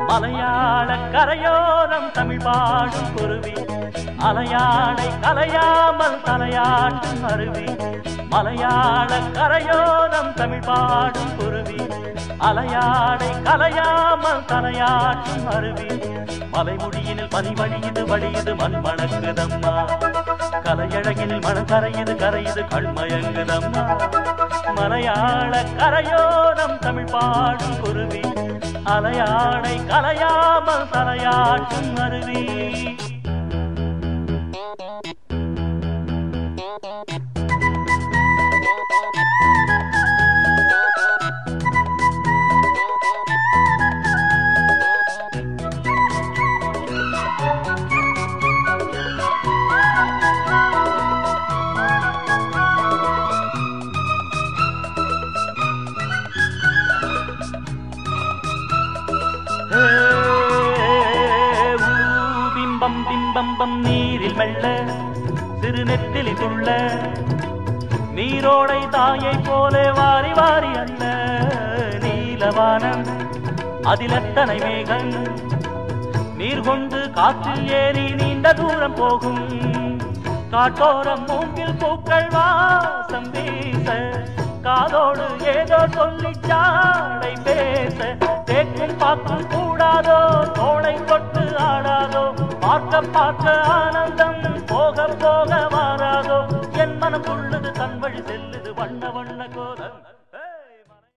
மலையாள கரையோரம் தமிழ் பாடும் குருவி அலையாடை கலையாமல் தலையாட்டும் அருவி மலையாள கரையோரம் தமிழ் பாடும் குருவி அலையாடை கலையாமல் தலையாட்டும் அருவி மலைமுடியினில் பனி வழியுது வழியுது மண் மணக்குதம்மா கலையழகினில் மனம் கரையுது கரையுது கண்மயங்குதம்மா மலையாள கரையோரம் தமிழ் பாடும் குருவி அலையாடை கலையாமல் தலையாட்டும் அருவி ஏ, ஊ, பிம்பம் பிம்பம் பம் நீரில் மெல்ல சிறுநெத்திலி துள்ள நீரோடை தாயை போல வாரி வாரி அல்ல நீலவானம் அதில் எத்தனை மேகம் நீர் கொண்டு காற்றில் ஏறி நீண்ட தூரம் போகும் காட்டோரம் மூங்கில் பூக்கள் வாசம் வீச காதோடு ஏதோ சொல்லி சாடை பேச தேக்கும் பார்க்கும் கூடாதோ தோளை தொட்டு ஆடாதோ பார்க்க பார்க்க ஆனந்தம் போக போக மாறாதோ என் மனம் துள்ளுது தன் வழி செல்லுது வண்ண வண்ண கோலம்